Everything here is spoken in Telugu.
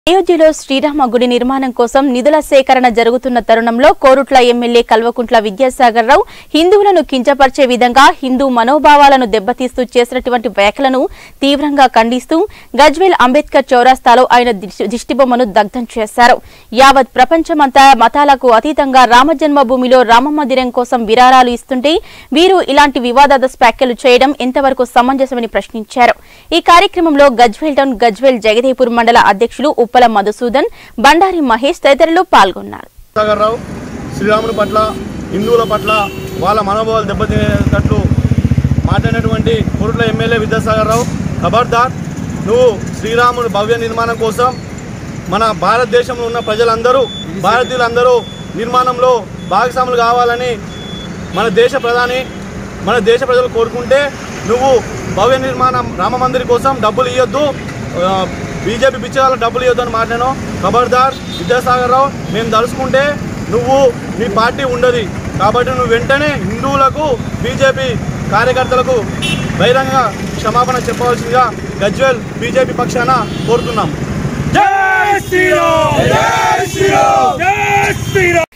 అయోధ్యలో శ్రీరామ గుడి నిర్మాణం కోసం నిధుల సేకరణ జరుగుతున్న తరుణంలో కోరుట్ల ఎమ్మెల్యే కల్వకుంట్ల విద్యాసాగర్ రావు హిందువులను కించపరిచే విధంగా హిందూ మనోభావాలను దెబ్బతీస్తూ చేసినటువంటి వ్యాఖ్యలను తీవ్రంగా ఖండిస్తూ గజ్వేల్ అంబేద్కర్ చౌరాస్తాలో ఆయన దిష్టి- దిష్టిబొమ్మను దగ్ధం చేశారు యావత్ ప్రపంచమంతా మతాలకు అతీతంగా రామజన్మభూమిలో రామ మందిరం కోసం విరాళాలు ఇస్తుంటే వీరు ఇలాంటి వివాదాస్పద వ్యాఖ్యలు చేయడం ఎంతవరకు సమంజసమని ప్రశ్నించారు ఈ కార్యక్రమంలో గజ్వేల్ టౌన్ గజ్వేల్ జగదేపూర్ మండల అధ్యక్షులు ఉప్పల మధుసూదన్ బండారి మహేష్ తదితరులు పాల్గొన్నారు సాగర్ రావు శ్రీరాముని పట్ల హిందువుల పట్ల వాళ్ళ మనోభావాలు దెబ్బతినేటట్లు మాట్లాడినటువంటి కురుట్ల ఎమ్మెల్యే విద్యాసాగర్ రావు ఖబర్దార్ నువ్వు శ్రీరాముని భవ్య నిర్మాణం కోసం మన భారతదేశంలో ఉన్న ప్రజలందరూ భారతీయులందరూ నిర్మాణంలో భాగస్వాములు కావాలని మన దేశ ప్రధాని మన దేశ ప్రజలు కోరుకుంటే నువ్వు భవ్య నిర్మాణం రామ మందిర్ కోసం డబ్బులు ఇవ్వద్దు బీజేపీ పిచ్చేవాళ్ళ డబ్బులు ఇవ్వద్దు అని మాట్లాడాను ఖబర్దార్ విద్యాసాగర్ రావు మేము తలుసుకుంటే నువ్వు నీ పార్టీ ఉండదు కాబట్టి నువ్వు వెంటనే హిందువులకు బీజేపీ కార్యకర్తలకు బహిరంగ క్షమాపణ చెప్పవలసిందిగా గజ్వేల్ బీజేపీ పక్షాన కోరుతున్నాం జై శ్రీరామ్ జై శ్రీరామ్ జై శ్రీరామ్